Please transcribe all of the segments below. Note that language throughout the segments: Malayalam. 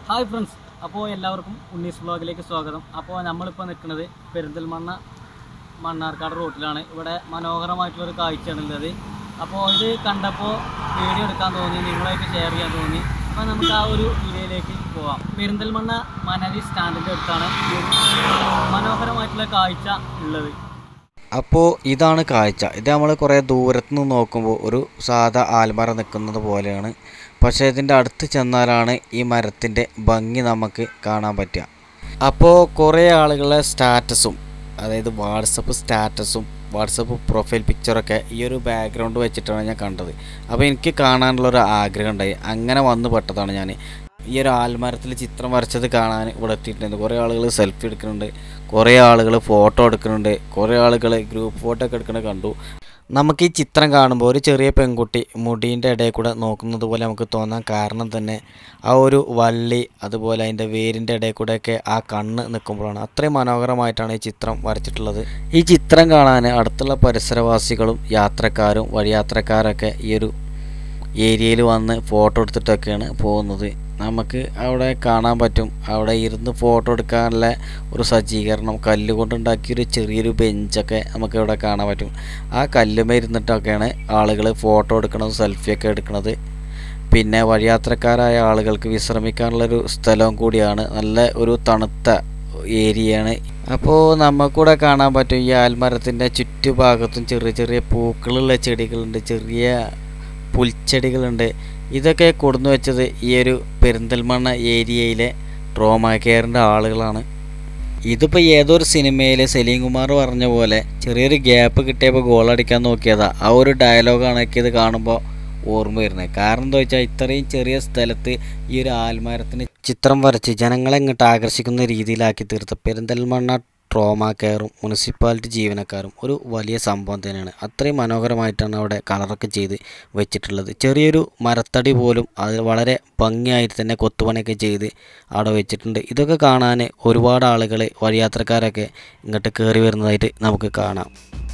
ഹായ് ഫ്രണ്ട്സ് അപ്പോൾ എല്ലാവർക്കും ഉണ്ണീസ് വ്ളോഗിലേക്ക് സ്വാഗതം അപ്പോൾ നമ്മളിപ്പോൾ നിൽക്കുന്നത് പെരിന്തൽമണ്ണ മണ്ണാർക്കാട് റോട്ടിലാണ് ഇവിടെ മനോഹരമായിട്ടുള്ളൊരു കാഴ്ചയാണ് ഉള്ളത് അപ്പോൾ ഇത് കണ്ടപ്പോൾ വീഡിയോ എടുക്കാൻ തോന്നി നിങ്ങളായിട്ട് ഷെയർ ചെയ്യാൻ തോന്നി അപ്പോൾ നമുക്ക് ആ ഒരു വീഡിയോയിലേക്ക് പോവാം പെരിന്തൽമണ്ണ മനരി സ്റ്റാൻഡിൻ്റെ അടുത്താണ് ഈ ഒരു മനോഹരമായിട്ടുള്ള കാഴ്ച ഉള്ളത് അപ്പോൾ ഇതാണ് കാഴ്ച ഇത് നമ്മൾ കുറേ ദൂരത്ത് നിന്ന് നോക്കുമ്പോൾ ഒരു സാധാ ആൽമര നിൽക്കുന്നത് പോലെയാണ് പക്ഷേ ഇതിൻ്റെ അടുത്ത് ചെന്നാലാണ് ഈ മരത്തിൻ്റെ ഭംഗി നമുക്ക് കാണാൻ പറ്റുക അപ്പോൾ കുറേ ആളുകളുടെ സ്റ്റാറ്റസും അതായത് വാട്സപ്പ് സ്റ്റാറ്റസും വാട്സപ്പ് പ്രൊഫൈൽ പിക്ചറൊക്കെ ഈ ഒരു ബാക്ക്ഗ്രൗണ്ട് വെച്ചിട്ടാണ് ഞാൻ കണ്ടത് അപ്പോൾ എനിക്ക് കാണാനുള്ളൊരു ആഗ്രഹം ഉണ്ടായി അങ്ങനെ വന്നു പെട്ടതാണ് ഞാൻ ഈ ഒരു ആൽമരത്തിൽ ചിത്രം വരച്ചത് കാണാൻ ഇവിടെ എത്തിയിട്ടുണ്ട് കുറേ ആളുകൾ സെൽഫി എടുക്കുന്നുണ്ട് കുറേ ആളുകൾ ഫോട്ടോ എടുക്കുന്നുണ്ട് കുറേ ആളുകൾ ഗ്രൂപ്പ് ഫോട്ടോ ഒക്കെ എടുക്കുന്നത് കണ്ടു നമുക്ക് ഈ ചിത്രം കാണുമ്പോൾ ഒരു ചെറിയ പെൺകുട്ടി മുടീൻ്റെ ഇടയിൽ കൂടെ നോക്കുന്നത് പോലെ നമുക്ക് തോന്നാൻ കാരണം തന്നെ ആ ഒരു വള്ളി അതുപോലെ അതിൻ്റെ വേരിൻ്റെ ഇടയിൽ കൂടെയൊക്കെ ആ കണ്ണ് നിൽക്കുമ്പോഴാണ് അത്രയും മനോഹരമായിട്ടാണ് ഈ ചിത്രം വരച്ചിട്ടുള്ളത് ഈ ചിത്രം കാണാൻ അടുത്തുള്ള പരിസരവാസികളും യാത്രക്കാരും വഴിയാത്രക്കാരൊക്കെ ഈ ഒരു ഏരിയയിൽ വന്ന് ഫോട്ടോ എടുത്തിട്ടൊക്കെയാണ് പോകുന്നത് നമുക്ക് അവിടെ കാണാൻ പറ്റും അവിടെ ഇരുന്ന് ഫോട്ടോ എടുക്കാനുള്ള ഒരു സജ്ജീകരണം കല്ല് കൊണ്ടുണ്ടാക്കിയൊരു ചെറിയൊരു ബെഞ്ചൊക്കെ നമുക്ക് ഇവിടെ കാണാൻ പറ്റും ആ കല്ലുമേ ഇരുന്നിട്ടൊക്കെയാണ് ആളുകൾ ഫോട്ടോ എടുക്കണത് സെൽഫിയൊക്കെ എടുക്കുന്നത് പിന്നെ വഴിയാത്രക്കാരായ ആളുകൾക്ക് വിശ്രമിക്കാനുള്ളൊരു സ്ഥലവും കൂടിയാണ് നല്ല ഒരു തണുത്ത ഏരിയയാണ് അപ്പോൾ നമുക്കൂടെ കാണാൻ പറ്റും ഈ ആൽമരത്തിൻ്റെ ചുറ്റുഭാഗത്തും ചെറിയ ചെറിയ പൂക്കളുള്ള ചെടികളുണ്ട് ചെറിയ പുൽച്ചെടികളുണ്ട് ഇതൊക്കെ കൊടുന്നു വെച്ചത് ഈ ഒരു പെരിന്തൽമണ്ണ ഏരിയയിലെ ട്രോമാ കെയറിൻ്റെ ആളുകളാണ് ഇതിപ്പോൾ ഏതൊരു സിനിമയിൽ സലീം കുമാർ പറഞ്ഞ പോലെ ചെറിയൊരു ഗ്യാപ്പ് കിട്ടിയപ്പോൾ ഗോൾ അടിക്കാൻ നോക്കിയതാ ആ ഒരു ഡയലോഗാണ് എനിക്ക് ഇത് കാണുമ്പോൾ ഓർമ്മ വരുന്നത് കാരണം എന്താ വെച്ചാൽ ഇത്രയും ചെറിയ സ്ഥലത്ത് ഈ ഒരു ആൽമരത്തിന് ചിത്രം വരച്ച് ജനങ്ങളെ ഇങ്ങോട്ട് ആകർഷിക്കുന്ന രീതിയിലാക്കി തീർത്ത പെരിന്തൽമണ്ണ ട്രോമാ കെയറും മുനിസിപ്പാലിറ്റി ജീവനക്കാരും ഒരു വലിയ സംഭവം തന്നെയാണ് അത്രയും മനോഹരമായിട്ടാണ് അവിടെ കളറൊക്കെ ചെയ്ത് വെച്ചിട്ടുള്ളത് ചെറിയൊരു മരത്തടി പോലും അത് വളരെ ഭംഗിയായിട്ട് തന്നെ കൊത്തുപണിയൊക്കെ ചെയ്ത് അവിടെ വെച്ചിട്ടുണ്ട് ഇതൊക്കെ കാണാൻ ഒരുപാട് ആളുകൾ വഴിയാത്രക്കാരൊക്കെ ഇങ്ങോട്ട് കയറി വരുന്നതായിട്ട് നമുക്ക് കാണാം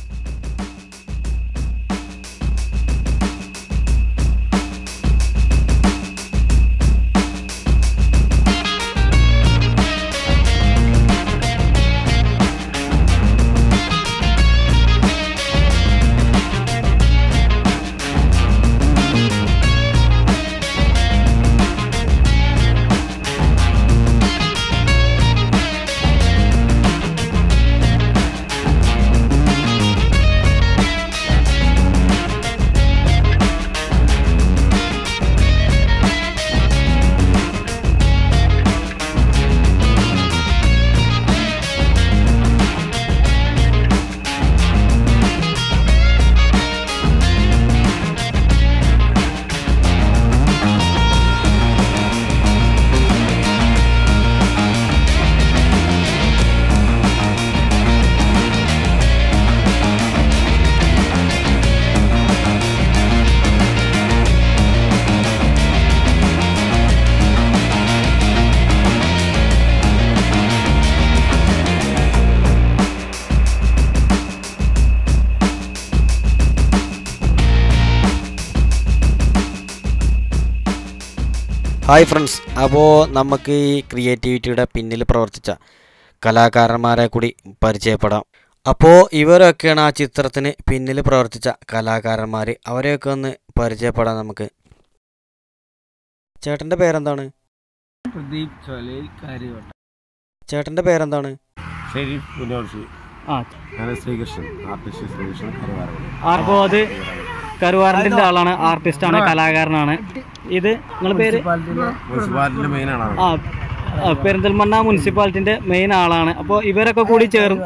ഹായ് ഫ്രണ്ട്സ് അപ്പോൾ നമുക്ക് ഈ ക്രിയേറ്റിവിറ്റിയുടെ പിന്നിൽ പ്രവർത്തിച്ച കലാകാരന്മാരെ കൂടി പരിചയപ്പെടാം അപ്പോൾ ഇവരൊക്കെയാണ് ആ ചിത്രത്തിന് പിന്നിൽ പ്രവർത്തിച്ച കലാകാരന്മാർ അവരെയൊക്കെ ഒന്ന് പരിചയപ്പെടാം നമുക്ക് ചേട്ടൻ്റെ പേരെന്താണ് പ്രദീപ് ചോലയിൽ കാര്യവട്ടം ചേട്ടൻ്റെ പേരെന്താണ് ഷെരീഫ് മുനോർഷി ആ ഞാൻ ശ്രീകൃഷ്ണൻ ആർട്ടിസ്റ്റ് ശ്രീകൃഷ്ണൻ കരുവാറുണ്ട് അപ്പോൾ അത് കരുവാറിൻ്റെ ആളാണ് ആർട്ടിസ്റ്റാണ് കലാകാരനാണ് ഇത് നിങ്ങളുടെ പേര് മുനിസിപ്പാലിറ്റിന്റെ മെയിൻ ആണ് ആ ആ, പെരിന്തൽമണ്ണ മുനിസിപ്പാലിറ്റിന്റെ മെയിൻ ആളാണ് അപ്പോൾ ഇവരൊക്കെ കൂടി ചേർന്ന്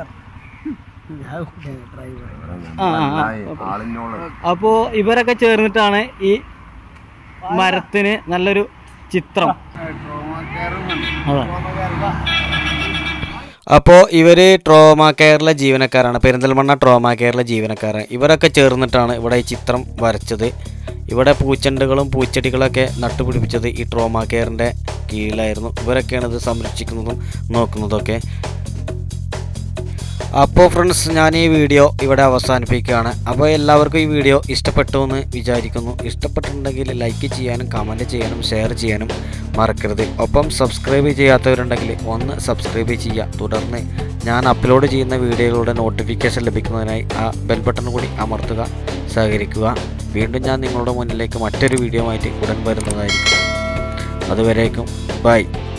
ആ, ആ, ആ. ആളിനോട് അപ്പോൾ ഇവരൊക്കെ ചേർന്നിട്ടാണ് ഈ മരത്തിന് നല്ലൊരു ചിത്രം അതെ അപ്പോൾ ഇവർ ട്രോമാ കെയറിലെ ജീവനക്കാരാണ് പെരിന്തൽമണ്ണ ട്രോമാ കെയറിലെ ജീവനക്കാരാണ് ഇവരൊക്കെ ചേർന്നിട്ടാണ് ഇവിടെ ഈ ചിത്രം വരച്ചത് ഇവിടെ പൂച്ചെണ്ടുകളും പൂച്ചെടികളൊക്കെ നട്ടുപിടിപ്പിച്ചത് ഈ ട്രോമാ കെയറിൻ്റെ കീഴിലായിരുന്നു ഇവരൊക്കെയാണ് ഇത് സംരക്ഷിക്കുന്നതും നോക്കുന്നതൊക്കെ അപ്പോൾ ഫ്രണ്ട്സ് ഞാൻ ഈ വീഡിയോ ഇവിടെ അവസാനിപ്പിക്കുകയാണ് അപ്പോൾ എല്ലാവർക്കും ഈ വീഡിയോ ഇഷ്ടപ്പെട്ടു എന്ന് വിചാരിക്കുന്നു ഇഷ്ടപ്പെട്ടിട്ടുണ്ടെങ്കിൽ ലൈക്ക് ചെയ്യാനും കമൻറ്റ് ചെയ്യാനും ഷെയർ ചെയ്യാനും മറക്കരുത് ഒപ്പം സബ്സ്ക്രൈബ് ചെയ്യാത്തവരുണ്ടെങ്കിൽ ഒന്ന് സബ്സ്ക്രൈബ് ചെയ്യുക തുടർന്ന് ഞാൻ അപ്ലോഡ് ചെയ്യുന്ന വീഡിയോകളുടെ നോട്ടിഫിക്കേഷൻ ലഭിക്കുന്നതിനായി ആ ബെൽ ബട്ടൺ കൂടി അമർത്തുക സഹകരിക്കുക വീണ്ടും ഞാൻ നിങ്ങളുടെ മുന്നിലേക്ക് മറ്റൊരു വീഡിയോ ആയിട്ട് ഉടൻ വരുന്നതായിരിക്കും അതുവരേക്കും ബൈ